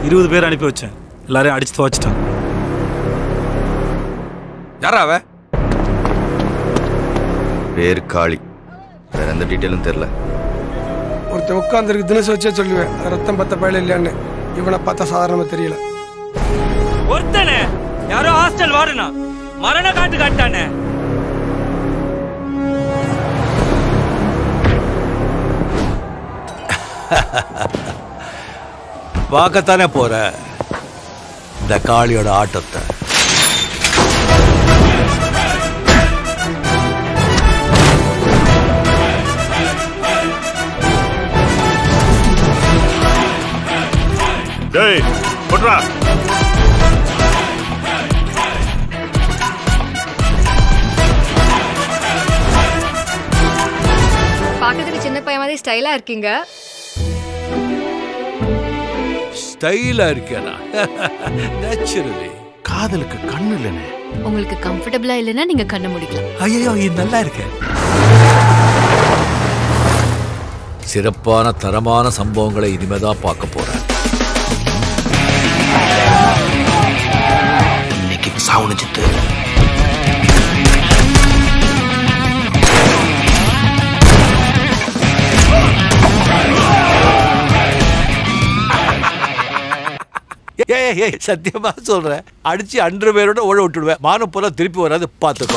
இருபது பேர் அனுப்பி வச்சேன் எல்லாரையும் அடிச்சு துவச்சிட்டான் யாரா அவ பேர் காளி வேற எந்த டீட்டெயிலும் தெரில ஒருத்தன் உட்காந்துருக்கு தினசு வச்சே சொல்லுவேன் ரத்தம் பத்த பயல இல்லையான்னு இவனை பார்த்தா சாதாரணமா தெரியல ஒருத்தனே யாரோ ஹாஸ்டல் வாடுனா மரண காட்டு காட்டானே பார்க்கத்தானே போற இந்த காளியோட ஆட்டத்தை டேய் போட்றா பார்க்கறதுக்கு சின்ன பையன் மாதிரி ஸ்டைலா இருக்கீங்க ஸ்டைலா இருக்கேனா நேச்சுரலி காதலுக்கு கண்ணு இல்லைனே உங்களுக்கு கம்ஃபர்டபுளா இல்லைன்னா நீங்க கண்ண முடிக்கலாம் ஐயோ இது நல்லா இருக்கு சிறப்பான தரமான சம்பவங்களை இனிமேதான் பார்க்க போறேன் இன்னைக்கு சாவுனு சித்து ஏய் ஏய், ஏய் சத்தியமா சொல்றேன் அடிச்சு அன்று பேரோட ஓட விட்டுடுவேன் மானம் போல திருப்பி வராது பார்த்துக்கோ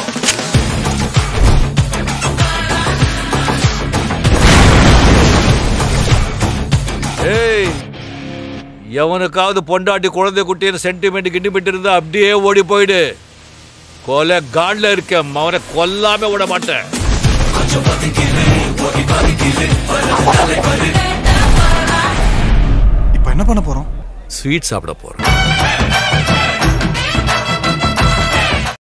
ஏய் எவனுக்காவது பொண்டாட்டி குழந்தை குட்டின்னு சென்டிமெண்ட் கிண்டிமெண்ட் இருந்தா அப்படியே ஓடி போயிடு கொலை காட்ல இருக்கேன் அவனை கொல்லாம விட மாட்டேன் இப்போ என்ன பண்ண போறோம் ஸ்வீட் சாப்பிட போறேன்